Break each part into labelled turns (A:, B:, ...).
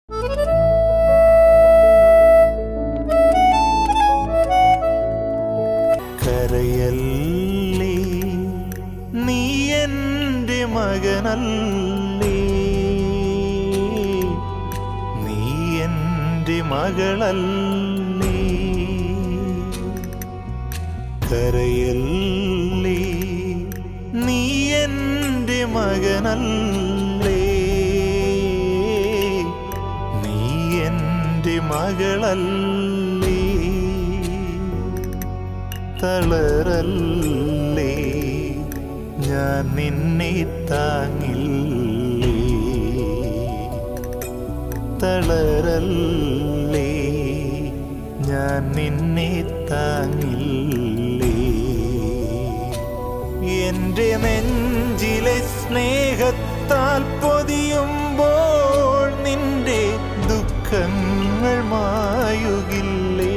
A: കരയല്ലേ നീ എൻ്റെ മകനല്ലേ നീ എൻ്റെ മകളല്ലേ കരയല്ലേ നീ എൻ്റെ മകനല്ലേ നീ എൻ്റെ മകളല്ലേ തളരല്ലേ ഞാൻ നിന്നെ താങ്ങില്ലേ തളരല്ലേ ഞാൻ നിന്നെ താങ്ങില്ലേ എന്റെ നെഞ്ചിലെ സ്നേഹത്താൽ പൊതിയുമ്പോൾ നിന്റെ ദുഃഖങ്ങൾ മായുകില്ലേ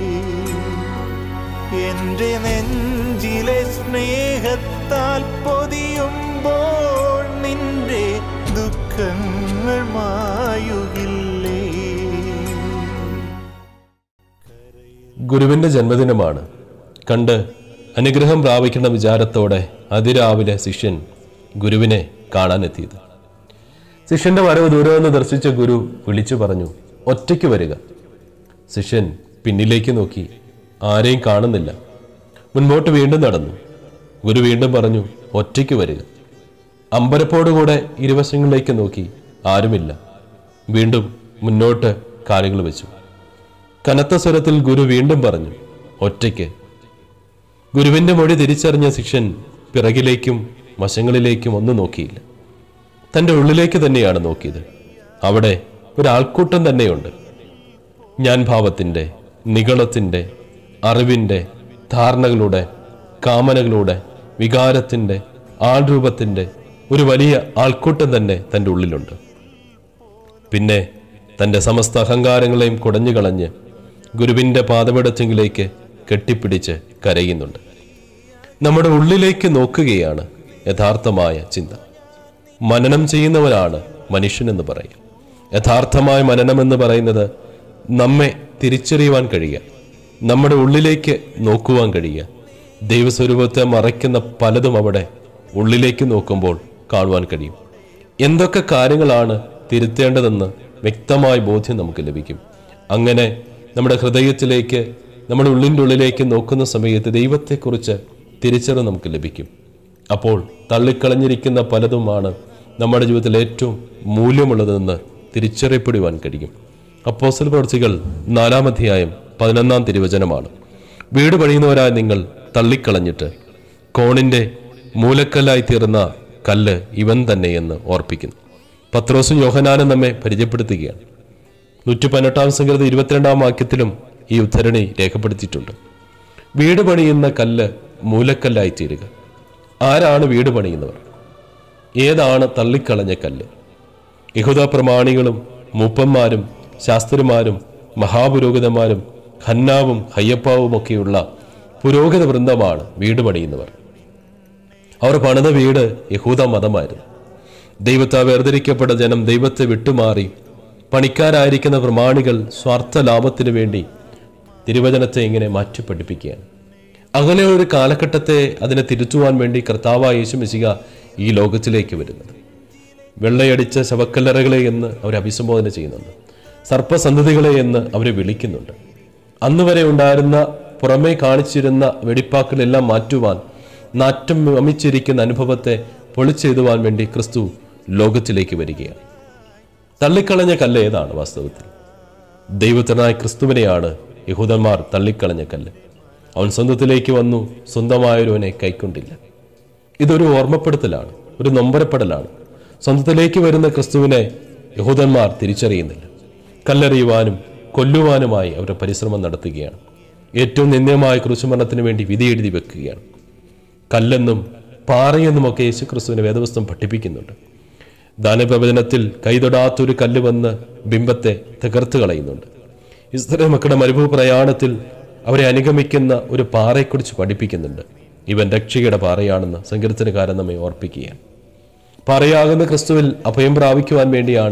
A: എന്റെ നെഞ്ചിലെ സ്നേഹത്താൽ പൊതിയുമ്പോൾ നിന്റെ ദുഃഖങ്ങൾ മായുകില്ലേ
B: ഗുരുവിന്റെ ജന്മദിനമാണ് കണ്ട് അനുഗ്രഹം പ്രാപിക്കുന്ന വിചാരത്തോടെ അതിരാവിലെ ശിഷ്യൻ ഗുരുവിനെ കാണാനെത്തിയത് ശിഷ്യന്റെ വരവ് ദൂരെ നിന്ന് ദർശിച്ച ഗുരു വിളിച്ചു പറഞ്ഞു ഒറ്റയ്ക്ക് വരിക ശിഷ്യൻ പിന്നിലേക്ക് നോക്കി ആരെയും കാണുന്നില്ല മുൻപോട്ട് വീണ്ടും നടന്നു ഗുരു വീണ്ടും പറഞ്ഞു ഒറ്റയ്ക്ക് വരിക അമ്പരപ്പോടുകൂടെ ഇരുവശങ്ങളിലേക്ക് നോക്കി ആരുമില്ല വീണ്ടും മുന്നോട്ട് കാലുകൾ വെച്ചു കനത്ത സ്വരത്തിൽ ഗുരു വീണ്ടും പറഞ്ഞു ഒറ്റയ്ക്ക് ഗുരുവിന്റെ മൊഴി തിരിച്ചറിഞ്ഞ ശിഷ്യൻ പിറകിലേക്കും വശങ്ങളിലേക്കും ഒന്നും നോക്കിയില്ല തന്റെ ഉള്ളിലേക്ക് തന്നെയാണ് നോക്കിയത് അവിടെ ഒരാൾക്കൂട്ടം തന്നെയുണ്ട് ഞാൻ ഭാവത്തിന്റെ നിഗളത്തിന്റെ അറിവിന്റെ ധാരണകളുടെ കാമനകളുടെ വികാരത്തിന്റെ ആൾരൂപത്തിന്റെ ഒരു വലിയ ആൾക്കൂട്ടം തന്നെ തന്റെ ഉള്ളിലുണ്ട് പിന്നെ തന്റെ സമസ്ത അഹങ്കാരങ്ങളെയും കുടഞ്ഞു കളഞ്ഞ് ഗുരുവിന്റെ പാദപീഠത്തിലേക്ക് കെട്ടിപ്പിടിച്ച് കരയുന്നുണ്ട് നമ്മുടെ ഉള്ളിലേക്ക് നോക്കുകയാണ് യഥാർത്ഥമായ ചിന്ത മനനം ചെയ്യുന്നവനാണ് മനുഷ്യനെന്ന് പറയും യഥാർത്ഥമായ മനനം എന്ന് പറയുന്നത് നമ്മെ തിരിച്ചറിയുവാൻ കഴിയുക നമ്മുടെ ഉള്ളിലേക്ക് നോക്കുവാൻ കഴിയുക ദൈവസ്വരൂപത്തെ മറയ്ക്കുന്ന പലതും അവിടെ ഉള്ളിലേക്ക് നോക്കുമ്പോൾ കാണുവാൻ കഴിയും എന്തൊക്കെ കാര്യങ്ങളാണ് തിരുത്തേണ്ടതെന്ന് വ്യക്തമായ ബോധ്യം നമുക്ക് ലഭിക്കും അങ്ങനെ നമ്മുടെ ഹൃദയത്തിലേക്ക് നമ്മുടെ ഉള്ളിൻ്റെ ഉള്ളിലേക്ക് നോക്കുന്ന സമയത്ത് ദൈവത്തെക്കുറിച്ച് തിരിച്ചറിവ് നമുക്ക് ലഭിക്കും അപ്പോൾ തള്ളിക്കളഞ്ഞിരിക്കുന്ന പലതുമാണ് നമ്മുടെ ജീവിതത്തിൽ ഏറ്റവും മൂല്യമുള്ളതെന്ന് തിരിച്ചറിയപ്പെടുവാൻ കഴിയും അപ്പോസ്റ്റൽ പ്രവർത്തികൾ നാലാം അധ്യായം പതിനൊന്നാം തിരുവചനമാണ് വീട് പണിയുന്നവരായ നിങ്ങൾ തള്ളിക്കളഞ്ഞിട്ട് കോണിന്റെ മൂലക്കല്ലായി തീർന്ന കല്ല് ഇവൻ തന്നെയെന്ന് ഓർപ്പിക്കുന്നു പത്രോസും യോഹനാനും നമ്മെ പരിചയപ്പെടുത്തുകയാണ് നൂറ്റി പതിനെട്ടാം സംഘത്തിൽ ഇരുപത്തിരണ്ടാം വാക്യത്തിലും ഈ ഉദ്ധരണി രേഖപ്പെടുത്തിയിട്ടുണ്ട് വീട് പണിയുന്ന കല്ല് മൂലക്കല്ലായി തീരുക ആരാണ് വീട് പണിയുന്നവർ ഏതാണ് തള്ളിക്കളഞ്ഞ കല്ല് യഹൂദ പ്രമാണികളും മൂപ്പന്മാരും ശാസ്ത്രിമാരും മഹാപുരോഹിതന്മാരും ഹന്നാവും ഹയ്യപ്പാവും ഒക്കെയുള്ള പുരോഹിത വൃന്ദമാണ് വീട് പണിയുന്നവർ അവർ പണിത വീട് യഹൂദ മതമായിരുന്നു ദൈവത്താൽ വേർതിരിക്കപ്പെട്ട ജനം ദൈവത്തെ വിട്ടുമാറി പണിക്കാരായിരിക്കുന്ന പ്രമാണികൾ സ്വാർത്ഥ ലാഭത്തിനു വേണ്ടി തിരുവചനത്തെ ഇങ്ങനെ മാറ്റി പഠിപ്പിക്കുകയാണ് അങ്ങനെ ഒരു കാലഘട്ടത്തെ അതിനെ തിരുത്തുവാൻ വേണ്ടി കർത്താവായ യേശു മെസ്സിക ഈ ലോകത്തിലേക്ക് വരുന്നത് വെള്ളയടിച്ച ശവക്കല്ലറകളെ എന്ന് അവർ അഭിസംബോധന ചെയ്യുന്നുണ്ട് സർപ്പസന്തതികളെ എന്ന് അവരെ വിളിക്കുന്നുണ്ട് അന്ന് വരെ ഉണ്ടായിരുന്ന പുറമേ കാണിച്ചിരുന്ന വെടിപ്പാക്കളെല്ലാം മാറ്റുവാൻ നാറ്റം വമിച്ചിരിക്കുന്ന അനുഭവത്തെ പൊളിച്ചെഴുതുവാൻ വേണ്ടി ക്രിസ്തു ലോകത്തിലേക്ക് വരികയാണ് തള്ളിക്കളഞ്ഞ കല്ല് ഏതാണ് വാസ്തവത്തിൽ ദൈവത്തിനായ ക്രിസ്തുവിനെയാണ് യഹൂദന്മാർ തള്ളിക്കളഞ്ഞ കല്ല് അവൻ സ്വന്തത്തിലേക്ക് വന്നു സ്വന്തമായൊരുവനെ കൈക്കൊണ്ടില്ല ഇതൊരു ഓർമ്മപ്പെടുത്തലാണ് ഒരു നൊമ്പരപ്പെടലാണ് സ്വന്തത്തിലേക്ക് വരുന്ന ക്രിസ്തുവിനെ യഹൂദന്മാർ തിരിച്ചറിയുന്നില്ല കല്ലെറിയുവാനും കൊല്ലുവാനുമായി അവർ പരിശ്രമം നടത്തുകയാണ് ഏറ്റവും നിന്ദ്യമായ ക്രൂശുമരണത്തിന് വേണ്ടി വിധി എഴുതി വെക്കുകയാണ് കല്ലെന്നും പാറയെന്നുമൊക്കെ യേശു ക്രിസ്തുവിനെ വേദവസ്തം പഠിപ്പിക്കുന്നുണ്ട് ദാനപ്രവചനത്തിൽ കൈതൊടാത്തൊരു കല്ല് വന്ന് ബിംബത്തെ തകർത്ത് കളയുന്നുണ്ട് ഇസ്രയേൽ മക്കളുടെ മരുഭൂ പ്രയാണത്തിൽ അവരെ അനുഗമിക്കുന്ന ഒരു പാറയെക്കുറിച്ച് പഠിപ്പിക്കുന്നുണ്ട് ഇവൻ രക്ഷയുടെ പാറയാണെന്ന് സങ്കീർത്തനകാരൻ നമ്മെ ഓർപ്പിക്കുകയാണ് പാറയാകുന്ന ക്രിസ്തുവിൽ അഭയം പ്രാപിക്കുവാൻ വേണ്ടിയാണ്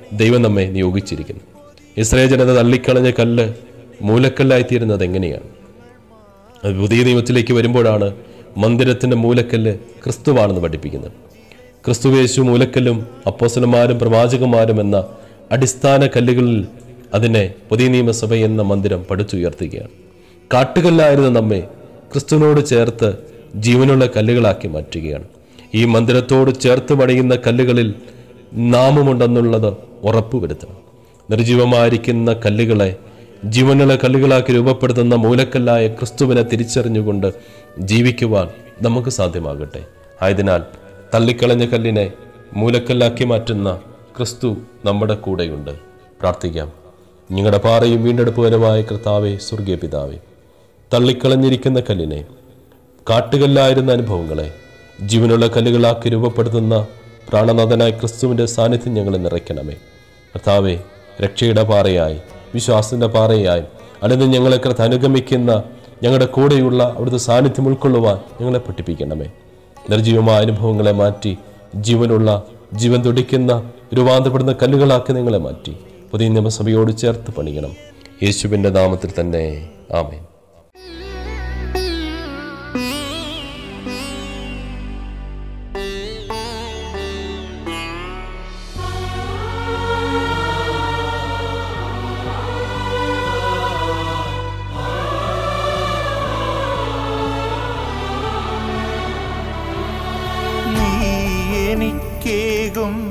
B: ദൈവം നമ്മെ നിയോഗിച്ചിരിക്കുന്നു ഇസ്രയേൽ ജനത തള്ളിക്കളഞ്ഞ കല്ല് മൂലക്കല്ലായിത്തീരുന്നത് എങ്ങനെയാണ് അത് പുതിയ നിയമത്തിലേക്ക് വരുമ്പോഴാണ് മന്ദിരത്തിന്റെ മൂലക്കല്ല് ക്രിസ്തുവാണെന്ന് പഠിപ്പിക്കുന്നത് ക്രിസ്തുവേശു മൂലക്കല്ലും അപ്പോസലന്മാരും പ്രവാചകന്മാരും എന്ന അടിസ്ഥാന കല്ലുകളിൽ അതിനെ പുതിയ നിയമസഭ എന്ന മന്ദിരം പടുത്തുയർത്തുകയാണ് കാട്ടുകല്ലായിരുന്ന നമ്മെ ക്രിസ്തുവിനോട് ചേർത്ത് ജീവനുള്ള കല്ലുകളാക്കി മാറ്റുകയാണ് ഈ മന്ദിരത്തോട് ചേർത്ത് പണിയുന്ന കല്ലുകളിൽ നാമമുണ്ടെന്നുള്ളത് ഉറപ്പുവരുത്തണം നിർജീവമായിരിക്കുന്ന കല്ലുകളെ ജീവനുള്ള കല്ലുകളാക്കി രൂപപ്പെടുത്തുന്ന മൂലക്കല്ലായ ക്രിസ്തുവിനെ തിരിച്ചറിഞ്ഞുകൊണ്ട് ജീവിക്കുവാൻ നമുക്ക് സാധ്യമാകട്ടെ ആയതിനാൽ തള്ളിക്കളഞ്ഞ കല്ലിനെ മൂലക്കല്ലാക്കി മാറ്റുന്ന ക്രിസ്തു നമ്മുടെ കൂടെയുണ്ട് പ്രാർത്ഥിക്കാം നിങ്ങളുടെ പാറയും വീണ്ടെടുപ്പുകരമായ കർത്താവെ സ്വർഗീയ പിതാവേ തള്ളിക്കളഞ്ഞിരിക്കുന്ന കല്ലിനെ കാട്ടുകല്ലായിരുന്ന അനുഭവങ്ങളെ ജീവനുള്ള കല്ലുകളാക്കി രൂപപ്പെടുത്തുന്ന പ്രാണനാഥനായ ക്രിസ്തുവിൻ്റെ സാന്നിധ്യം ഞങ്ങളെ നിറയ്ക്കണമേ കർത്താവെ രക്ഷയുടെ പാറയായി വിശ്വാസത്തിൻ്റെ പാറയായി അല്ലെന്ന് ഞങ്ങളെ കർത്ത അനുഗമിക്കുന്ന ഞങ്ങളുടെ കൂടെയുള്ള അവിടുത്തെ സാന്നിധ്യം ഉൾക്കൊള്ളുവാൻ ഞങ്ങളെ പഠിപ്പിക്കണമേ നിർജീവമായ അനുഭവങ്ങളെ മാറ്റി ജീവനുള്ള ജീവൻ തുടിക്കുന്ന രൂപാന്തരപ്പെടുന്ന കല്ലുകളാക്കി നിങ്ങളെ മാറ്റി പുതിയ നിയമസഭയോട് ചേർത്ത് പണിയണം യേശുവിൻ്റെ നാമത്തിൽ തന്നെ ആമേൻ
A: നീ എനിക്കേകും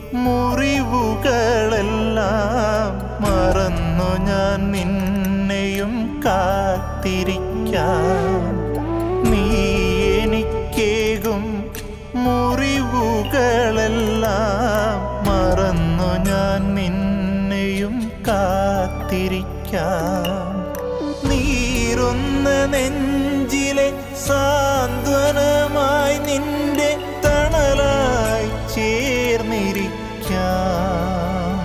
A: മുറിവുകളെല്ലാം മറന്നു ഞാൻ നിന്നെയും കാത്തിരിക്കാം നീ എനിക്കേകും മുറിവുകളെല്ലാം മറന്നു ഞാൻ നിന്നെയും കാത്തിരിക്കാം നീറുന്ന നെഞ്ചിലെ സാന്ത്വനമായി നിന്റെ തണലായി ചേർന്നിരിക്കാം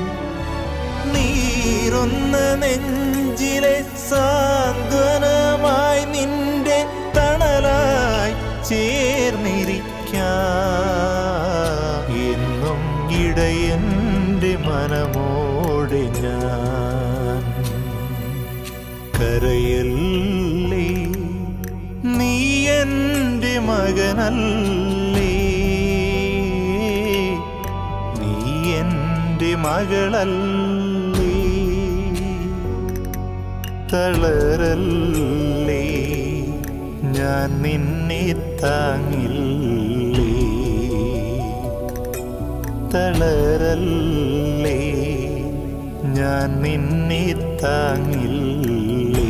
A: നീറുന്ന നെഞ്ചിലെ സാന്ത്വനമായി നിന്റെ തണലായി ചേർന്നിരിക്കാം എന്നും ഇടയന്റെ മനമോടെ ഞാൻ കരയല്ലേ നീ എൻ്റെ മകനല്ലേ നീ എൻ്റെ മകളല്ലേ തളരല്ലേ ഞാൻ നിന്നെ താങ്ങില്ലേ തളരല്ലേ ഞാൻ നിന്നെ താങ്ങില്ലേ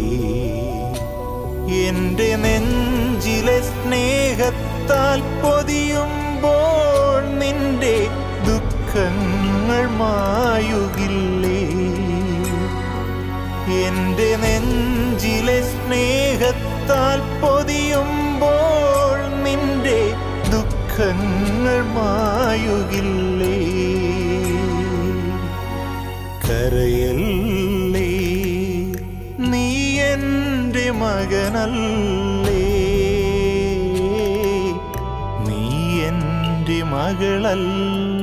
A: എന്റെ നെഞ്ചിലെ സ്നേഹത്താൽ പൊതിയുമ്പോൾ നിന്റെ ദുഃഖങ്ങൾ മായുകില്ലേ എന്റെ നെഞ്ചിലെ സ്നേഹത്താൽ പൊതിയുമ്പോൾ നിന്റെ ദുഃഖങ്ങൾ മായുകില്ലേ കരയല്ലേ നീ എൻ്റെ മകനല്ലേ നീ എൻ്റെ മകളല്ലേ